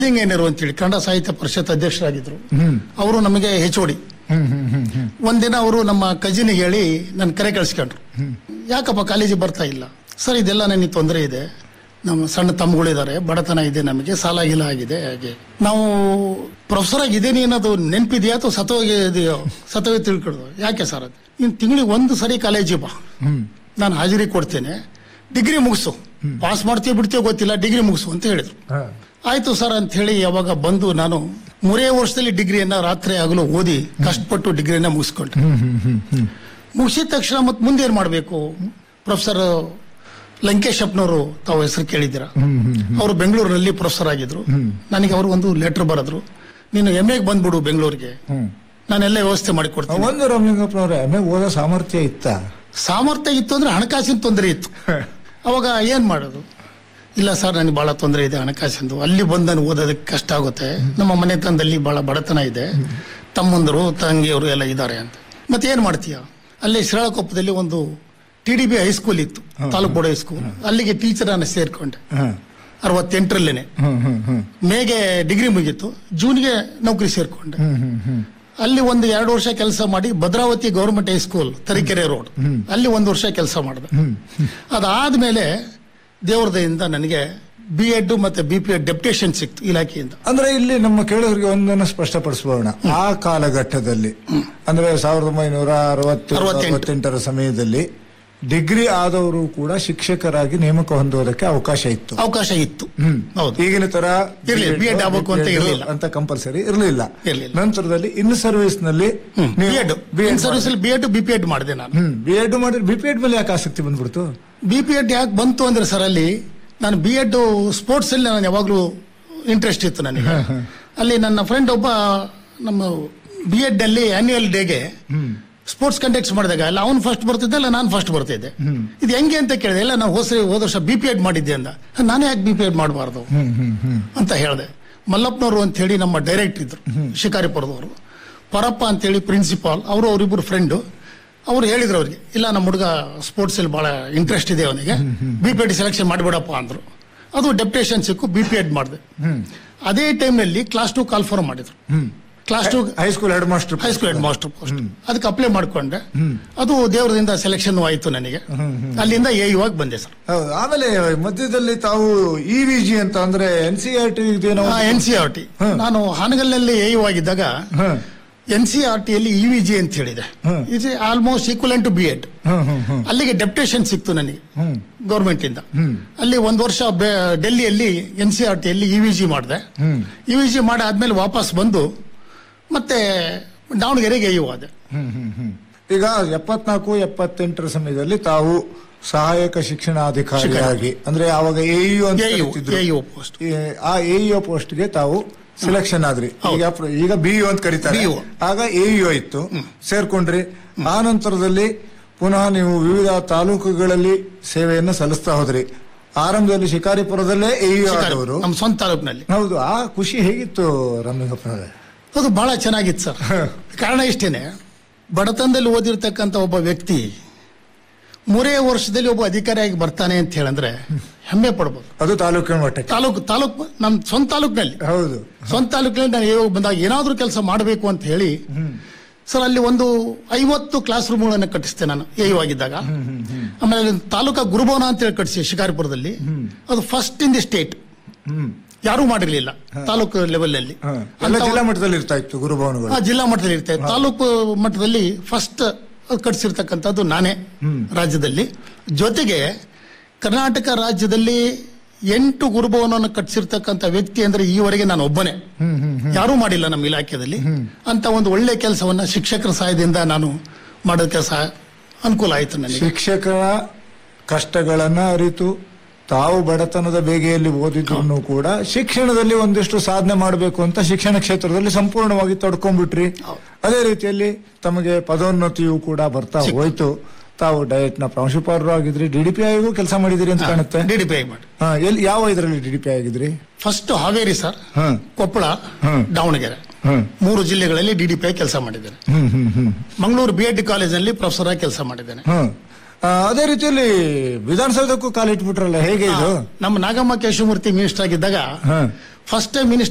ಸಿಂಗೇನರು ಅಂತೇಳಿ ಕನ್ನಡ ಸಾಹಿತ್ಯ ಪರಿಷತ್ ಅಧ್ಯಕ್ಷರಾಗಿದ್ರು ಅವರು ನಮಗೆ ಹೆಚ್ ಓಡಿ ಒಂದಿನ ಅವರು ನಮ್ಮ ಕಜಿನಿಗೆ ಹೇಳಿ ನನ್ನ ಕರೆ ಕಳಿಸ್ಕೊಂಡ್ರು ಯಾಕಪ್ಪ ಕಾಲೇಜಿಗೆ ಬರ್ತಾ ಇಲ್ಲ ಸರ್ ಇದೆಲ್ಲ ನನಗೆ ತೊಂದರೆ ಇದೆ ನಮ್ಮ ಸಣ್ಣ ತಮ್ಮಗಳಿದ್ದಾರೆ ಬಡತನ ಇದೆ ನಮಗೆ ಸಾಲ ಗೀಲ ಆಗಿದೆ ಹಾಗೆ ನಾವು ಪ್ರೊಫೆಸರ್ ಆಗಿದ್ದೀನಿ ಅನ್ನೋದು ನೆನಪಿದೆಯಾ ಅಥವಾ ಸತ್ತೋಗಿದೆಯೋ ಸತ್ತೋಗಿ ತಿಳ್ಕೊಳ್ಳೋದು ಯಾಕೆ ಸರ್ ಅದು ನೀನು ತಿಂಗಳಿಗೆ ಒಂದು ಸರಿ ಕಾಲೇಜಿಗೆ ಬಾ ನಾನು ಹಾಜರಿ ಕೊಡ್ತೇನೆ ಡಿಗ್ರಿ ಮುಗಿಸು ಪಾಸ್ ಮಾಡ್ತೀವಿ ಬಿಡ್ತೀವಿ ಗೊತ್ತಿಲ್ಲ ಡಿಗ್ರಿ ಮುಗಿಸು ಅಂತ ಹೇಳಿದ್ರು ಆಯ್ತು ಸರ್ ಅಂತ ಹೇಳಿ ಯಾವಾಗ ಬಂದು ನಾನು ಮೂರೇ ವರ್ಷದಲ್ಲಿ ಡಿಗ್ರಿಯನ್ನ ರಾತ್ರಿ ಆಗಲು ಓದಿ ಕಷ್ಟಪಟ್ಟು ಡಿಗ್ರಿಯನ್ನ ಮುಗಿಸ್ಕೊಂಡೆ ಮುಗಿಸಿದ ತಕ್ಷಣ ಮತ್ತೆ ಮುಂದೆ ಏನ್ ಮಾಡಬೇಕು ಪ್ರೊಫೆಸರ್ ಲಂಕೇಶಪ್ಪನವರು ತಾವು ಹೆಸರು ಕೇಳಿದ್ದೀರಾ ಅವರು ಬೆಂಗಳೂರಿನಲ್ಲಿ ಪ್ರೊಫೆಸರ್ ಆಗಿದ್ರು ನನಗೆ ಅವರು ಒಂದು ಲೆಟರ್ ಬರೆದ್ರು ನೀನು ಎಂ ಎಗೆ ಬಂದ್ಬಿಡು ಬೆಂಗಳೂರಿಗೆ ನಾನೆಲ್ಲ ವ್ಯವಸ್ಥೆ ಮಾಡಿಕೊಡ್ತೀನಿ ಒಂದು ರಮಲಿಂಗಪ್ಪನವ್ರೆ ಎಮ್ಮೆ ಓದೋ ಸಾಮರ್ಥ್ಯ ಇತ್ತ ಸಾಮರ್ಥ್ಯ ಇತ್ತು ಅಂದ್ರೆ ಹಣಕಾಸಿನ ತೊಂದರೆ ಇತ್ತು ಅವಾಗ ಏನ್ ಮಾಡೋದು ಇಲ್ಲ ಸರ್ ನನಗೆ ಬಹಳ ತೊಂದರೆ ಇದೆ ಹಣಕಾಸಿಂದು ಅಲ್ಲಿ ಬಂದು ನಾನು ಓದೋದಕ್ಕೆ ಕಷ್ಟ ಆಗುತ್ತೆ ನಮ್ಮ ಮನೆತನದಲ್ಲಿ ಬಹಳ ಬಡತನ ಇದೆ ತಮ್ಮಂದರು ತಂಗಿಯವರು ಎಲ್ಲ ಇದ್ದಾರೆ ಅಂತ ಮತ್ತೆ ಏನ್ ಮಾಡ್ತೀಯ ಅಲ್ಲೇ ಶಿರಾಳಕೊಪ್ಪದಲ್ಲಿ ಒಂದು ಟಿ ಡಿ ಬಿ ಹೈಸ್ಕೂಲ್ ಇತ್ತು ತಾಲೂಕು ಬೋರ್ಡ್ ಹೈಸ್ಕೂಲ್ ಅಲ್ಲಿಗೆ ಟೀಚರ್ ನಾನು ಸೇರ್ಕೊಂಡೆ ಅರವತ್ತೆಂಟರಲ್ಲೇನೆ ಮೇಗೆ ಡಿಗ್ರಿ ಮುಗೀತು ಜೂನ್ಗೆ ನೌಕರಿ ಸೇರ್ಕೊಂಡೆ ಅಲ್ಲಿ ಒಂದು ಎರಡು ವರ್ಷ ಕೆಲಸ ಮಾಡಿ Bhadravati government high school Tarikere road ಅಲ್ಲಿ ಒಂದು ವರ್ಷ ಕೆಲಸ ಮಾಡಿದೆ ಅದಾದ್ಮೇಲೆ ದೇವ್ರದಯಿಂದ ನನಗೆ ಬಿ ಎಡ್ ಮತ್ತೆ ಬಿ ಪಿ ಎಡ್ ಡೆಪ್ಟೇಷನ್ ಸಿಕ್ತು ಇಲಾಖೆಯಿಂದ ಅಂದ್ರೆ ಇಲ್ಲಿ ನಮ್ಮ ಕೇಳೋರಿಗೆ ಒಂದನ್ನು ಸ್ಪಷ್ಟಪಡಿಸಬೋಣ ಆ ಕಾಲಘಟ್ಟದಲ್ಲಿ ಅಂದ್ರೆ ಸಾವಿರದ ಒಂಬೈನೂರ ಅರವತ್ತು ಅರವತ್ತೆಂಟು. ಅರವತ್ತೆಂಟರ ಸಮಯದಲ್ಲಿ ಡಿಗ್ರಿ ಆದವರು ಕೂಡ ಶಿಕ್ಷಕರಾಗಿ ನೇಮಕ ಹೊಂದುವುದಕ್ಕೆ ಅವಕಾಶ ಇತ್ತು ಅವಕಾಶ ಇತ್ತು ಹೌದು ಈಗಿನ ತರ ಇರ್ಲಿಲ್ಲ, B.Ed ಆಗ್ಬೇಕು ಅಂತ ಇರ್ಲಿಲ್ಲ. ಅಂತ ಕಂಪಲ್ಸರಿ ಇರಲಿಲ್ಲ ಇರ್ಲಿಲ್ಲ. ನಂತರದಲ್ಲಿ ಇನ್ ಸರ್ವಿಸ್ ನಲ್ಲಿ B Ed B Ed service B Ed B P Ed ಮಾಡಿದೆ ನಾನು ಬಿ ಎಡ್ ಮಾಡಿ ಬಿ ಪಿ ಎಡ್ ಮೇಲೆ ಯಾಕೆ ಆಸಕ್ತಿ ಬಂದ್ಬಿಡ್ತು ಬಿ ಪಿ ಎಡ್ ಯಾಕೆ ಬಂತು ಅಂದ್ರೆ ಸರ್ ಅಲ್ಲಿ ನಾನು ಬಿ ಎಡ್ ಸ್ಪೋರ್ಟ್ಸ್ ಅಲ್ಲಿ ನಾನು ಯಾವಾಗಲೂ ಇಂಟ್ರೆಸ್ಟ್ ಇತ್ತು ನನಗೆ ಅಲ್ಲಿ ನನ್ನ ಫ್ರೆಂಡ್ ಒಬ್ಬ ನಮ್ಮ ಬಿ ಎಡ್ ನಲ್ಲಿ ಆನ್ಯುವಲ್ ಡೇಗೆ ಸ್ಪೋರ್ಟ್ಸ್ ಕಂಡಕ್ಟ್ ಮಾಡಿದಾಗ ಅಲ್ಲ ಅವ್ನು ಫಸ್ಟ್ ಬರ್ತಿದ್ದೆ ಇಲ್ಲ ನಾನು ಫಸ್ಟ್ ಬರ್ತಿದ್ದೆ ಇದು ಹೆಂಗೆ ಅಂತ ಕೇಳಿದೆ ಇಲ್ಲ ನಾವು ಹೋದ ಹೋದ ವರ್ಷ ಬಿ ಪಿ ಎಡ್ ಮಾಡಿದ್ದೆ ಅಂದ ನಾನು ಯಾಕೆ ಬಿ ಪಿ ಎಡ್ ಮಾಡಬಾರ್ದು ಅಂತ ಹೇಳಿದೆ ಮಲ್ಲಪ್ಪನವರು ಅಂತ ಹೇಳಿ ನಮ್ಮ ಡೈರೆಕ್ಟರ್ ಇದ್ರು ಶಿಕಾರಿಪುರದವರು ಪರಪ್ಪ ಅಂತೇಳಿ ಪ್ರಿನ್ಸಿಪಾಲ್ ಅವರು ಅವರಿಬ್ಬರು ಫ್ರೆಂಡು ಅವ್ರು ಹೇಳಿದ್ರು ಅವ್ರಿಗೆ ಇಲ್ಲ ನಮ್ಮ ಹುಡುಗ ಸ್ಪೋರ್ಟ್ಸ್ ಅಲ್ಲಿ ಬಹಳ ಇಂಟ್ರೆಸ್ಟ್ ಇದೆ ಅವನಿಗೆ ಬಿ ಪಿ ಎಡ್ ಸೆಲೆಕ್ಷನ್ ಮಾಡಿಬಿಡಪ್ಪ ಅಂದ್ರು ಅದು ಡೆಪ್ಟೇಷನ್ ಸಿಕ್ಕು ಬಿ ಪಿ ಎಡ್ ಮಾಡಿದೆ ಅದೇ ಟೈಮ್ನಲ್ಲಿ ಕ್ಲಾಸ್ ಟು ಕಾಲ್ಫಾರ್ಮ್ ಮಾಡಿದ್ರು class two high school head master high school head master post ಅದಕ್ಕೆ ಅಪ್ಲೈ ಮಾಡ್ಕೊಂಡೆ ಅದು ದೇವರದಿಂದ ಸೆಲೆಕ್ಷನ್ ಆಯ್ತು ನನಗೆ ಅಲ್ಲಿಂದ ಎ ಇವಾಗ ಬಂದೆ ಸರ್ ಹೌದು ಆಮೇಲೆ ಮಧ್ಯದಲ್ಲಿ ತಾವು ಇ ವಿ ಜಿ ಅಂತ ಅಂದ್ರೆ ಎನ್ ಸಿ ಆರ್ ಟಿ ಇದೇನೋ ಎನ್ ಸಿ ಆರ್ ಟಿ ನಾನು ಹಾನಗಲ್ನಲ್ಲಿ ಎ ಆಗಿದ್ದಾಗ ಹ್ಮ್. ಎನ್ ಸಿ ಆರ್ ಟಿಯಲ್ಲಿ ಇ ವಿ ಜಿ ಅಂತ ಹೇಳಿದೆ is almost equal to B Ed hmm hmm hmm ಅಲ್ಲಿಗೆ ಡೆಪ್ಟೇಷನ್ ಸಿಕ್ತು ನನಗೆ ಗೌರ್ಮೆಂಟ್ ಇಂದ ಅಲ್ಲಿ ಒಂದು ವರ್ಷ ಬೆ- ಡೆಲ್ಲಿಯಲ್ಲಿ ಎನ್ ಸಿ ಆರ್ ಟಿಯಲ್ಲಿ ಇ ವಿ ಜಿ ಮಾಡಿದೆ ಇ ವಿ ಜಿ ಮಾಡಿ ಆದ್ಮೇಲೆ ವಾಪಸ್ ಬಂದು ಮತ್ತೆ ದಾವಣಗೆರೆಗೆ ಎ ಆದೆ ಹ್ಮ್, ಹ್ಮ್, ಹ್ಮ್. ಈಗ ಎಪ್ಪತ್ನಾಲ್ಕು ಎಪ್ಪತ್ತೆಂಟರ ಸಮಯದಲ್ಲಿ ತಾವು ಸಹಾಯಕ ಶಿಕ್ಷಣಾಧಿಕಾರಿಯಾಗಿ ಅಂದ್ರೆ ಆವಾಗ ಎಇಒ ಅಂತ AEO, ಕರೀತಿದ್ರು. AEO post. ಈ- ಆ ಎಇಒ ಪೋಸ್ಟ್ಗೆ ತಾವು ಸೆಲೆಕ್ಷನ್ ಆದ್ರಿ ಈಗ ಪ್ರ- ಈಗ ಬಿಇಒ ಅಂತ ಕರೀತಾರೆ BEO. ಆಗ ಎಇಒ ಇತ್ತು ಸೇರ್ಕೊಂಡ್ರಿ ಆ ನಂತರದಲ್ಲಿ ಪುನಃ ನೀವು ವಿವಿಧ ತಾಲೂಕುಗಳಲ್ಲಿ ಸೇವೆಯನ್ನು ಸಲ್ಲಿಸ್ತಾ ಹೋದ್ರಿ ಆರಂಭದಲ್ಲಿ ಶಿಕಾರಿಪುರದಲ್ಲೇ ಎಇಒ ಆದವರು ನಮ್ಮ ಸ್ವಂತ ತಾಲೂಕಿನಲ್ಲಿ ಹೌದು ಆ ಖುಷಿ ಹೇಗಿತ್ತು ರಮ್ಯಪ್ಪನವರೇ ಅದು ಬಹಳ ಚೆನ್ನಾಗಿತ್ತು ಸರ್ ಕಾರಣ ಇಷ್ಟೇನೆ ಬಡತನದಲ್ಲಿ ಓದಿರ್ತಕ್ಕಂಥ ಒಬ್ಬ ವ್ಯಕ್ತಿ ಮೂರೇ ವರ್ಷದಲ್ಲಿ ಒಬ್ಬ ಅಧಿಕಾರಿಯಾಗಿ ಬರ್ತಾನೆ ಅಂತ ಹೇಳಂದ್ರೆ ಹೆಮ್ಮೆ ಪಡ್ಬೋದು ಅದು ತಾಲೂಕಿನ ಮಟ್ಟಕ್ಕೆ ತಾಲೂಕು ತಾಲೂಕು ನಮ್ಮ ಸ್ವಂತ ತಾಲೂಕಿನಲ್ಲಿ ಹೌದು ಸ್ವಂತ ತಾಲೂಕಿನಲ್ಲಿ ನಾನು ಹೇಗೆ ಬಂದಾಗ ಏನಾದ್ರೂ ಕೆಲಸ ಮಾಡಬೇಕು ಅಂತ ಹೇಳಿ ಸರ್ ಅಲ್ಲಿ ಒಂದು ಐವತ್ತು ಕ್ಲಾಸ್ ರೂಮ್ಗಳನ್ನು ಕಟ್ಟಿಸ್ತೆ ನಾನು ಎ ಆಗಿದ್ದಾಗ ಆಮೇಲೆ ಅಲ್ಲಿ ತಾಲೂಕಾ ಗುರುಭವನ ಅಂತ ಹೇಳಿ ಕಟ್ಟಿಸಿ ಶಿಕಾರಿಪುರದಲ್ಲಿ ಅದು ಫಸ್ಟ್ ಇನ್ ದಿ ಸ್ಟೇಟ್ ಯಾರೂ ಮಾಡಿರ್ಲಿಲ್ಲ ತಾಲೂಕು ಲೆವೆಲ್ ನಲ್ಲಿ ಹ. ಎಲ್ಲ ಜಿಲ್ಲಾ ಮಟ್ಟದಲ್ಲಿ ಇರ್ತಾ ಇತ್ತು ಗುರುಭವನಗಳು ಆ ಜಿಲ್ಲಾ ಮಟ್ಟದಲ್ಲಿ ಇರ್ತದೆ ತಾಲೂಕು ಮಟ್ಟದಲ್ಲಿ ಫಸ್ಟ್ ಕಟ್ಸಿರ್ತಕ್ಕಂಥದ್ದು ನಾನೇ ರಾಜ್ಯದಲ್ಲಿ ಜೊತೆಗೆ ಕರ್ನಾಟಕ ರಾಜ್ಯದಲ್ಲಿ ಎಂಟು ಗುರುಭವನವನ್ನು ಕಟ್ಸಿರ್ತಕ್ಕಂಥ ವ್ಯಕ್ತಿ ಅಂದ್ರೆ ಈವರೆಗೆ ನಾನು ಒಬ್ಬನೇ ಯಾರೂ ಮಾಡಿಲ್ಲ ನಮ್ಮ ಇಲಾಖೆಯಲ್ಲಿ ಅಂತ ಒಂದು ಒಳ್ಳೆ ಕೆಲಸವನ್ನ ಶಿಕ್ಷಕರ ಸಹಾಯದಿಂದ ನಾನು ಮಾಡೋದಕ್ಕೆ ಸಹ ಅನುಕೂಲ ಆಯ್ತು ನನಗೆ ಶಿಕ್ಷಕರ ಕಷ್ಟಗಳನ್ನ ಅರಿತು ತಾವು ಬಡತನದ ಬೇಗೆಯಲ್ಲಿ ಓದಿದ್ರು ಕೂಡ ಶಿಕ್ಷಣದಲ್ಲಿ ಒಂದಿಷ್ಟು ಸಾಧನೆ ಮಾಡಬೇಕು ಅಂತ ಶಿಕ್ಷಣ ಕ್ಷೇತ್ರದಲ್ಲಿ ಸಂಪೂರ್ಣವಾಗಿ ತೊಡ್ಕೊಂಡ್ಬಿಟ್ರಿ ಅದೇ ರೀತಿಯಲ್ಲಿ ತಮಗೆ ಪದೋನ್ನತಿಯೂ ಕೂಡ ಬರ್ತಾ ಹೋಯ್ತು ತಾವು ಡಯಟ್ ನ ಪ್ರಾಂಶುಪಾಲರು ಆಗಿದ್ರಿ ಡಿಡಿಪಿ ಆಗೂ ಕೆಲಸ ಮಾಡಿದಿರಿ ಅಂತ ಕಾಣುತ್ತೆ ಡಿ ಡಿ ಪಿ ಮಾಡಿ ಹಾ, ಎಲ್ಲಿ ಯಾವ ಇದರಲ್ಲಿ ಡಿಡಿಪಿ ಆಗಿದ್ರಿ ಫಸ್ಟ್ ಹಾವೇರಿ ಸರ್ ಹ್ಮ್ ಕೊಪ್ಪಳ ಹ್ಮ್. ದಾವಣಗೆರೆ ಹ್ಮ್ ಮೂರು ಜಿಲ್ಲೆಗಳಲ್ಲಿ ಡಿ ಡಿ ಪಿ ಕೆಲಸ ಮಾಡಿದ್ದೇನೆ ಹ್ಮ್ ಹ್ಮ್ ಹ್ಮ್ ಮಂಗಳೂರು ಬಿ ಎಡ್ ಕಾಲೇಜಿನಲ್ಲಿ ಪ್ರೊಫೆಸರ್ ಆಗಿ ಕೆಲಸ ಮಾಡಿದ್ದೇನೆ ಹ್ಮ್ ಆ, ಅದೇ ರೀತಿಯಲ್ಲಿ ವಿಧಾನಸೌಧಕ್ಕೂ ಕಾಲಿಟ್ಬಿಟ್ರಲ್ಲ ಹೇಗೆ ಇದು ನಮ್ಮ ನಾಗಮ್ಮ ಕೇಶವಮೂರ್ತಿ ಮಿನಿಸ್ಟರ್ ಆಗಿದ್ದಾಗ ಹ್ಮ್ ಫಸ್ಟ್ ಟೈಮ್ ಮಿನಿಸ್ಟರ್